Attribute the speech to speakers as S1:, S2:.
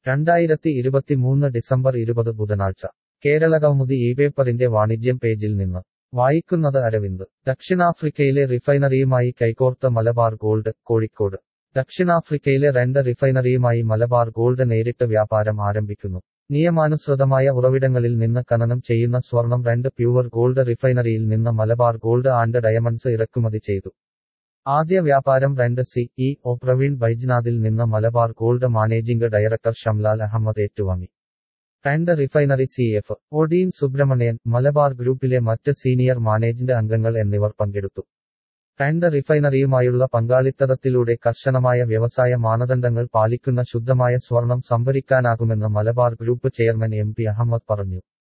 S1: രണ്ടായിരത്തി ഇരുപത്തിമൂന്ന് ഡിസംബർ ഇരുപത് ബുധനാഴ്ച കേരളകൗമുദി ഈ പേപ്പറിന്റെ വാണിജ്യം പേജിൽ നിന്ന് വായിക്കുന്നത് അരവിന്ദ് ദക്ഷിണാഫ്രിക്കയിലെ റിഫൈനറിയുമായി കൈകോർത്ത മലബാർ ഗോൾഡ് കോഴിക്കോട് ദക്ഷിണാഫ്രിക്കയിലെ രണ്ട് റിഫൈനറിയുമായി മലബാർ ഗോൾഡ് നേരിട്ട് വ്യാപാരം ആരംഭിക്കുന്നു നിയമാനുസൃതമായ ഉറവിടങ്ങളിൽ നിന്ന് ഖനനം ചെയ്യുന്ന സ്വർണം രണ്ട് പ്യൂവർ ഗോൾഡ് റിഫൈനറിയിൽ നിന്ന് മലബാർ ഗോൾഡ് ആൻഡ് ഡയമണ്ട്സ് ഇറക്കുമതി ചെയ്തു ആദ്യ വ്യാപാരം രണ്ട് സി ഇ ഒ പ്രവീൺ ബൈജ്നാഥിൽ നിന്ന് Malabar gold managing director Shamlal Ahammed ഏറ്റുവാങ്ങി രണ്ട് refinery C F Odeen Subramanian Malabar ഗ്രൂപ്പിലെ മറ്റ് സീനിയർ മാനേജ്മെന്റ് അംഗങ്ങൾ എന്നിവർ പങ്കെടുത്തു രണ്ട് റിഫൈനറിയുമായുള്ള പങ്കാളിത്തത്തിലൂടെ കർശനമായ വ്യവസായ മാനദണ്ഡങ്ങൾ പാലിക്കുന്ന ശുദ്ധമായ സ്വർണം സംഭരിക്കാനാകുമെന്ന് Malabar group chairman M P Ahammed പറഞ്ഞു